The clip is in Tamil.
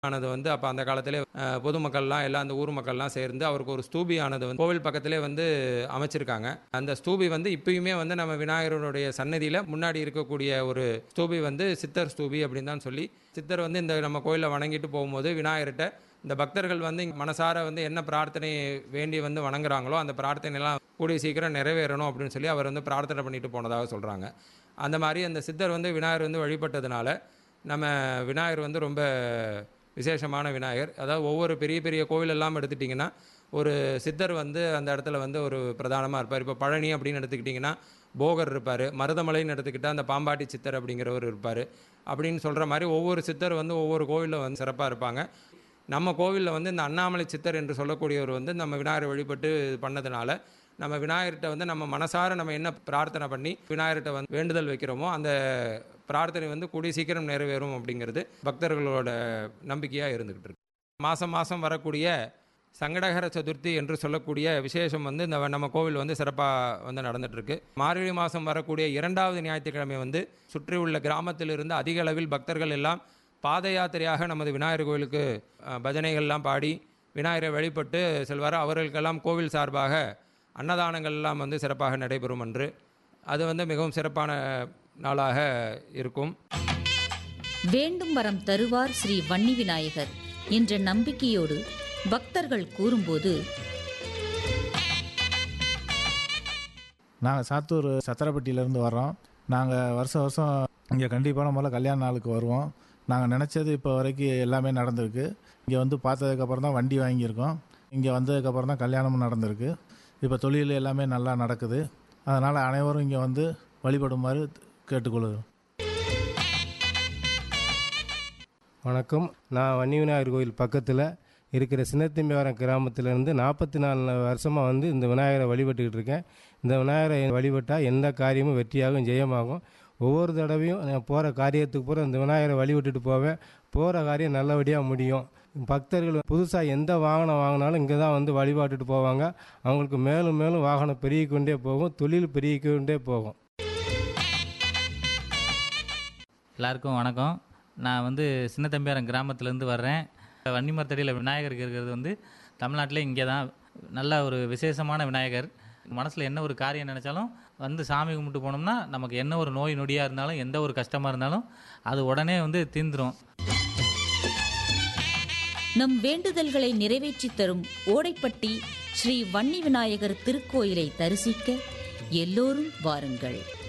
ஆனது வந்து அப்போ அந்த காலத்திலே அஹ், பொதுமக்கள்லாம் எல்லாம் அந்த ஊர் மக்கள்லாம் சேர்ந்து அவருக்கு ஒரு ஸ்தூபி ஆனது வந்து கோவில் பக்கத்திலே வந்து அமைச்சிருக்காங்க அந்த ஸ்தூபி வந்து இப்பயுமே வந்து நம்ம விநாயகருடைய சன்னதியில் முன்னாடி இருக்கக்கூடிய ஒரு ஸ்தூபி வந்து சித்தர் ஸ்தூபி அப்படின்னு தான் சொல்லி சித்தர் வந்து இந்த நம்ம கோயிலில் வணங்கிட்டு போகும்போது விநாயகர்கிட்ட இந்த பக்தர்கள் வந்து இங்க மனசார வந்து என்ன பிரார்த்தனை வேண்டி வந்து வணங்குறாங்களோ அந்த பிரார்த்தனைலாம் கூடிய சீக்கிரம் நிறைவேறணும் அப்படின்னு சொல்லி அவர் வந்து பிரார்த்தனை பண்ணிட்டு போனதாக சொல்கிறாங்க அந்த மாதிரி அந்த சித்தர் வந்து விநாயகர் வந்து வழிபட்டதுனால நம்ம விநாயகர் வந்து ரொம்ப விசேஷமான விநாயகர் அதாவது ஒவ்வொரு பெரிய பெரிய கோவில் எல்லாம் எடுத்துட்டிங்கன்னா ஒரு சித்தர் வந்து அந்த இடத்துல வந்து ஒரு பிரதானமாக இருப்பார் இப்போ பழனி அப்படின்னு எடுத்துக்கிட்டிங்கன்னா போகர் இருப்பார் மருதமலைன்னு எடுத்துக்கிட்டால் அந்த பாம்பாட்டி சித்தர் அப்படிங்கிறவர் இருப்பார் அப்படின்னு சொல்கிற மாதிரி ஒவ்வொரு சித்தர் வந்து ஒவ்வொரு கோவிலில் வந்து சிறப்பாக இருப்பாங்க நம்ம கோவிலில் வந்து இந்த அண்ணாமலை சித்தர் என்று சொல்லக்கூடியவர் வந்து நம்ம விநாயகரை வழிபட்டு பண்ணதுனால நம்ம விநாயகர்கிட்ட வந்து நம்ம மனசார நம்ம என்ன பிரார்த்தனை பண்ணி விநாயகர்கிட்ட வந்து வேண்டுதல் வைக்கிறோமோ அந்த பிரார்த்தனை வந்து கூடிய சீக்கிரம் நிறைவேறும் அப்படிங்கிறது பக்தர்களோட நம்பிக்கையாக இருந்துக்கிட்டு இருக்கு மாதம் மாதம் வரக்கூடிய சங்கடகர சதுர்த்தி என்று சொல்லக்கூடிய விசேஷம் வந்து இந்த நம்ம கோவில் வந்து சிறப்பாக வந்து நடந்துட்டுருக்கு மார்கழி மாதம் வரக்கூடிய இரண்டாவது ஞாயிற்றுக்கிழமை வந்து சுற்றியுள்ள கிராமத்திலிருந்து அதிக அளவில் பக்தர்கள் எல்லாம் பாத யாத்திரையாக நமது விநாயகர் கோவிலுக்கு அஹ், பஜனைகள்லாம் பாடி விநாயகரை வழிபட்டு செல்வார் அவர்களுக்கெல்லாம் கோவில் சார்பாக அன்னதானங்கள் எல்லாம் வந்து சிறப்பாக நடைபெறும் என்று அது வந்து மிகவும் சிறப்பான நாளாக இருக்கும் வேண்டும் வரம் தருவார் ஸ்ரீ வன்னி விநாயகர் என்ற நம்பிக்கையோடு பக்தர்கள் கூறும்போது நாங்கள் சாத்தூர் சத்திரப்பட்டியிலேருந்து வர்றோம் நாங்கள் வருஷம் வருஷம் இங்கே கண்டிப்பான முதல்ல கல்யாண நாளுக்கு வருவோம் நாங்கள் நினச்சது இப்போ வரைக்கும் எல்லாமே நடந்திருக்கு இங்கே வந்து பார்த்ததுக்கப்புறம் தான் வண்டி வாங்கியிருக்கோம் இங்கே வந்ததுக்கப்புறம் தான் கல்யாணமும் நடந்திருக்கு இப்போ தொழில் எல்லாமே நல்லா நடக்குது அதனால் அனைவரும் இங்கே வந்து வழிபடுமாறு கேட்டுக்கொள்கிறோம் வணக்கம் நான் வன்னி விநாயகர் கோயில் பக்கத்தில் இருக்கிற சின்னத்திம்பிவாரம் கிராமத்திலேருந்து நாற்பத்தி நாலு வருஷமாக வந்து இந்த விநாயகரை வழிபட்டுக்கிட்டு இருக்கேன் இந்த விநாயகரை வழிபட்டால் எந்த காரியமும் வெற்றியாகும் ஜெயமாகும் ஒவ்வொரு தடவையும் நான் போகிற காரியத்துக்கு பூரா இந்த விநாயகரை வழிபட்டுட்டு போவேன் போகிற காரியம் நல்லபடியாக முடியும் பக்தர்கள் புதுசாக எந்த வாகனம் வாங்கினாலும் இங்கே தான் வந்து வழிபாட்டுட்டு போவாங்க அவங்களுக்கு மேலும் மேலும் வாகனம் பெருகிக்கொண்டே போகும் தொழில் பெருகிக்கொண்டே போகும் எல்லாருக்கும் வணக்கம் நான் வந்து சின்னத்தம்பியாரம் கிராமத்துலேருந்து வர்றேன் வன்னிமரத்தடியில் விநாயகர் இருக்கிறது வந்து தமிழ்நாட்டில் இங்கே தான் நல்ல ஒரு விசேஷமான விநாயகர் மனசில் என்ன ஒரு காரியம் நினச்சாலும் வந்து சாமி கும்பிட்டு போனோம்னா நமக்கு என்ன ஒரு நோய் நொடியாக இருந்தாலும் எந்த ஒரு கஷ்டமாக இருந்தாலும் அது உடனே வந்து தீந்துரும் நம் வேண்டுதல்களை நிறைவேற்றித் தரும் ஓடைப்பட்டி ஸ்ரீ வன்னி விநாயகர் திருக்கோயிலை தரிசிக்க எல்லோரும் வாருங்கள்